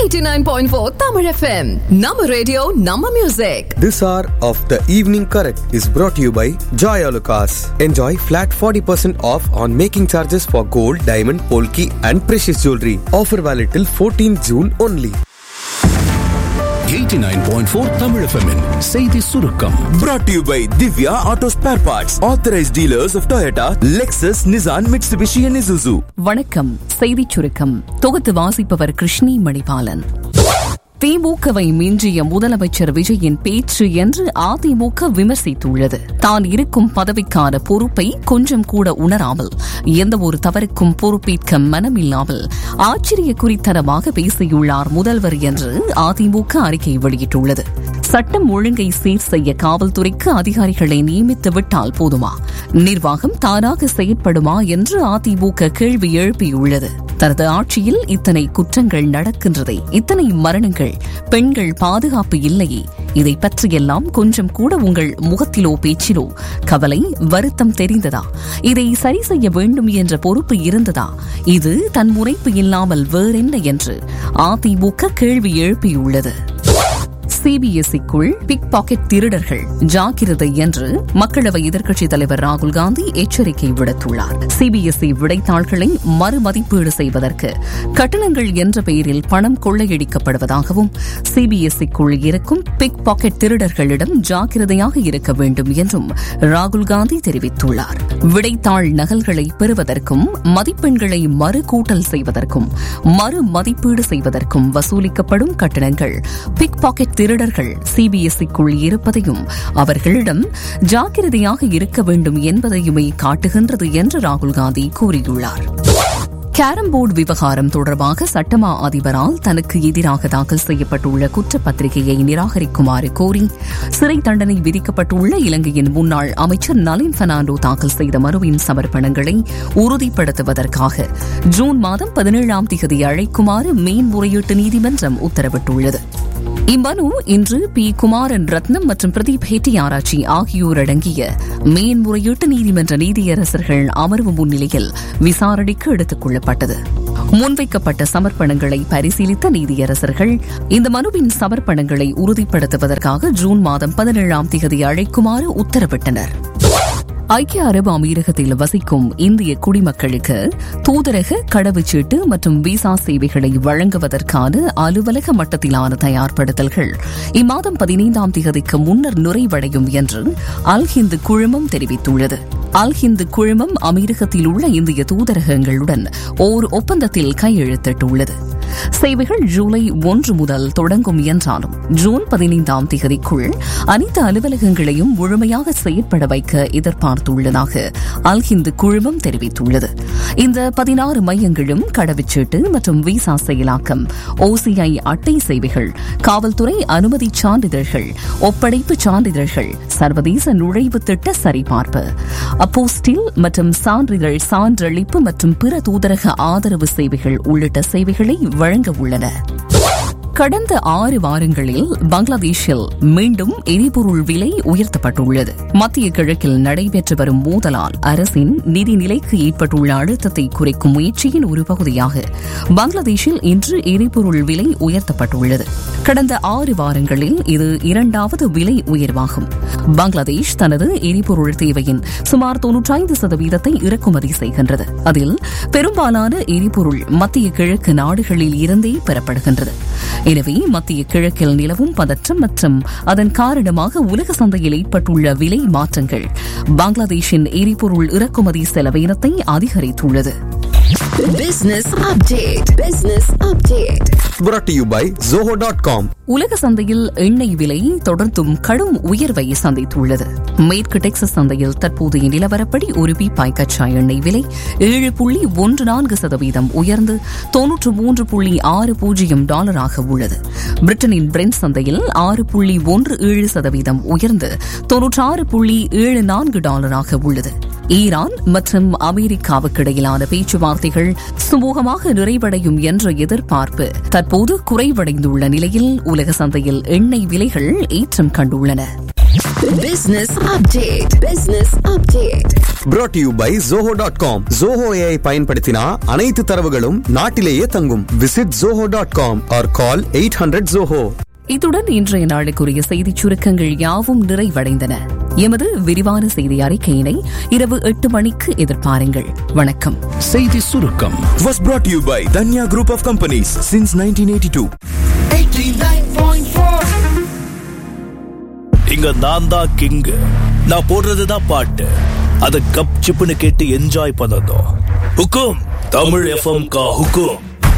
89.4 Tamil FM. Nama radio, Nama music. This hour of the evening correct is brought to you by Joy Alucas. Enjoy flat 40% off on making charges for gold, diamond, polki and precious jewelry. Offer valid till 14 June only. 89.4 Tamil FM -இன் செய்தி சுருக்கம் Brought to you by Divya Auto Spare Parts, authorized dealers of Toyota, Lexus, Nissan, Mitsubishi, and Isuzu. வணக்கம் செய்திச் சுருக்கம் தொகுத்து வாசிப்பவர் கிருஷ்ணி மணிபாலன் திமுகவை மிஞ்சிய முதலமைச்சர் விஜயின் பேச்சு என்று அதிமுக விமர்சித்துள்ளது தான் இருக்கும் பதவிக்கான பொறுப்பை கொஞ்சம் கூட உணராமல் எந்த ஒரு தவறுக்கும் பொறுப்பேற்க மனமில்லாமல் ஆச்சரியக்குறித்தனமாக பேசியுள்ளார் முதல்வர் என்று அதிமுக அறிக்கை வெளியிட்டுள்ளது சட்டம் ஒழுங்கை சீர் செய்ய காவல்துறைக்கு அதிகாரிகளை நியமித்து விட்டால் போதுமா நிர்வாகம் தானாக செயற்படுமா என்று அதிமுக கேள்வி எழுப்பியுள்ளது தனது ஆட்சியில் இத்தனை குற்றங்கள் நடக்கின்றதே இத்தனை மரணங்கள் பெண்கள் பாதுகாப்பு இல்லையே இதை பற்றியெல்லாம் கொஞ்சம் கூட உங்கள் முகத்திலோ பேச்சிலோ கவலை வருத்தம் தெரிந்ததா இதை சரி செய்ய வேண்டும் என்ற பொறுப்பு இருந்ததா இது தன் முனைப்பு இல்லாமல் வேறென்ன என்று அதிமுக கேள்வி எழுப்பியுள்ளது சிபிஎஸ்இக்குள் பிக் பாக்கெட் திருடர்கள் ஜாக்கிரதை என்று மக்களவை எதிர்க்கட்சித் தலைவர் ராகுல் காந்தி எச்சரிக்கை விடுத்துள்ளார் சிபிஎஸ்இ விடைத்தாள்களை மறுமதிப்பீடு செய்வதற்கு கட்டணங்கள் என்ற பெயரில் பணம் கொள்ளையடிக்கப்படுவதாகவும் சிபிஎஸ்இக்குள் இருக்கும் பிக் பாக்கெட் திருடர்களிடம் ஜாக்கிரதையாக இருக்க வேண்டும் என்றும் ராகுல் காந்தி தெரிவித்துள்ளார் விடைத்தாள் நகல்களை பெறுவதற்கும் மதிப்பெண்களை மறு கூட்டல் செய்வதற்கும் மறு மதிப்பீடு செய்வதற்கும் வசூலிக்கப்படும் கட்டணங்கள் பிக் பாக்கெட் திருடர்கள் சிபிஎஸ்இக்குள் இருப்பதையும் அவர்களிடம் ஜாக்கிரதையாக இருக்க வேண்டும் என்பதையுமே காட்டுகின்றது என்று ராகுல் காந்தி கூறியுள்ளார் கேரம் போர்டு விவகாரம் தொடர்பாக சட்டமா அதிபரால் தனக்கு எதிராக தாக்கல் செய்யப்பட்டுள்ள குற்றப்பத்திரிகையை நிராகரிக்குமாறு கோரி சிறை தண்டனை விதிக்கப்பட்டுள்ள இலங்கையின் முன்னாள் அமைச்சர் நளின் பெர்னாண்டோ தாக்கல் செய்த மனுவின் சமர்ப்பணங்களை உறுதிப்படுத்துவதற்காக ஜூன் மாதம் பதினேழாம் தேதி அழைக்குமாறு மேன்முறையீட்டு நீதிமன்றம் உத்தரவிட்டுள்ளது இம்மனு இன்று பி குமாரன் ரத்னம் மற்றும் பிரதீப் ஹெட்டி ஆராய்ச்சி ஆகியோர் அடங்கிய மேன்முறையீட்டு நீதிமன்ற நீதியரசர்கள் அமர்வு முன்னிலையில் விசாரணைக்கு எடுத்துக் கொள்ளப்பட்டது முன்வைக்கப்பட்ட சமர்ப்பணங்களை பரிசீலித்த நீதியரசர்கள் இந்த மனுவின் சமர்ப்பணங்களை உறுதிப்படுத்துவதற்காக ஜூன் மாதம் பதினேழாம் தேதி அழைக்குமாறு உத்தரவிட்டனர் ஐக்கிய அரபு அமீரகத்தில் வசிக்கும் இந்திய குடிமக்களுக்கு தூதரக கடவுச்சீட்டு மற்றும் விசா சேவைகளை வழங்குவதற்கான அலுவலக மட்டத்திலான தயார்படுத்தல்கள் இம்மாதம் பதினைந்தாம் தேதிக்கு முன்னர் நிறைவடையும் என்று அல் ஹிந்து குழுமம் தெரிவித்துள்ளது அல் ஹிந்து குழுமம் அமீரகத்தில் உள்ள இந்திய தூதரகங்களுடன் ஓர் ஒப்பந்தத்தில் கையெழுத்திட்டுள்ளது சேவைகள் ஜூலை ஒன்று முதல் தொடங்கும் என்றாலும் ஜூன் பதினைந்தாம் தேதிக்குள் அனைத்து அலுவலகங்களையும் முழுமையாக செயற்பட வைக்க எதிர்பார்த்துள்ளதாக அல் ஹிந்து குழுமம் தெரிவித்துள்ளது இந்த பதினாறு மையங்களும் கடவுச்சீட்டு மற்றும் விசா செயலாக்கம் ஓசிஐ அட்டை சேவைகள் காவல்துறை அனுமதி சான்றிதழ்கள் ஒப்படைப்பு சான்றிதழ்கள் சர்வதேச நுழைவு திட்ட சரிபார்ப்பு அப்போஸ்டில் மற்றும் சான்றிதழ் சான்றளிப்பு மற்றும் பிற தூதரக ஆதரவு சேவைகள் உள்ளிட்ட சேவைகளை வழங்க உள்ளன கடந்த ஆறு வாரங்களில் பங்களாதேஷில் மீண்டும் எரிபொருள் விலை உயர்த்தப்பட்டுள்ளது மத்திய கிழக்கில் நடைபெற்று வரும் மோதலால் அரசின் நிதி நிலைக்கு ஏற்பட்டுள்ள அழுத்தத்தை குறைக்கும் முயற்சியின் ஒரு பகுதியாக பங்களாதேஷில் இன்று எரிபொருள் விலை உயர்த்தப்பட்டுள்ளது கடந்த ஆறு வாரங்களில் இது இரண்டாவது விலை உயர்வாகும் பங்களாதேஷ் தனது எரிபொருள் தேவையின் சுமார் தொன்னூற்றைந்து சதவீதத்தை இறக்குமதி செய்கின்றது அதில் பெரும்பாலான எரிபொருள் மத்திய கிழக்கு நாடுகளில் இருந்தே பெறப்படுகின்றது எனவே மத்திய கிழக்கில் நிலவும் பதற்றம் மற்றும் அதன் காரணமாக உலக சந்தையில் ஏற்பட்டுள்ள விலை மாற்றங்கள் பங்களாதேஷின் எரிபொருள் இறக்குமதி செலவினத்தை அதிகரித்துள்ளது Business update. Business update. Brought to you by Zoho.com. உலக சந்தையில் எண்ணெய் விலை தொடர்ந்தும் கடும் உயர்வை சந்தித்துள்ளது மேற்கு டெக்சஸ் சந்தையில் தற்போதைய நிலவரப்படி ஒரு பீப்பாய் கச்சா எண்ணெய் விலை ஏழு புள்ளி ஒன்று நான்கு சதவீதம் உயர்ந்து தொன்னூற்று மூன்று புள்ளி ஆறு பூஜ்ஜியம் டாலராக உள்ளது பிரிட்டனின் பிரெண்ட் சந்தையில் ஆறு புள்ளி ஒன்று ஏழு சதவீதம் உயர்ந்து தொன்னூற்றாறு புள்ளி ஏழு நான்கு டாலராக உள்ளது ஈரான் மற்றும் அமெரிக்காவுக்கு இடையிலான பேச்சுவார்த்தைகள் சுமூகமாக நிறைவடையும் என்ற எதிர்பார்ப்பு தற்போது குறைவடைந்துள்ள நிலையில் உலக சந்தையில் எண்ணெய் விலைகள் ஏற்றம் கண்டுள்ளன Business update. Business update. brought to you by zoho.com dot com Zoho AI பயன்படுத்தினா அனைத்து தரவுகளும் நாட்டிலேயே தங்கும் visit zoho.com dot com or call eight hundred Zoho இத்துடன் இன்றைய நாளுக்குரிய செய்திச் சுருக்கங்கள் யாவும் நிறைவடைந்தன எமது விரிவான செய்தி அறிக்கையினை இரவு எட்டு மணிக்கு எதிர்பாருங்கள் வணக்கம் செய்தி சுருக்கம் Was brought to you by Danya Group of Companies since 1982. இங்க நான் தான் கிங் நான் போடுறதுதான் பாட்டு அத கப் சிப்புன்னு கேட்டு என்ஜாய் பண்ணதும் ஹுக்கும் தமிழ் எஃப்எம் கா ஹுக்கும்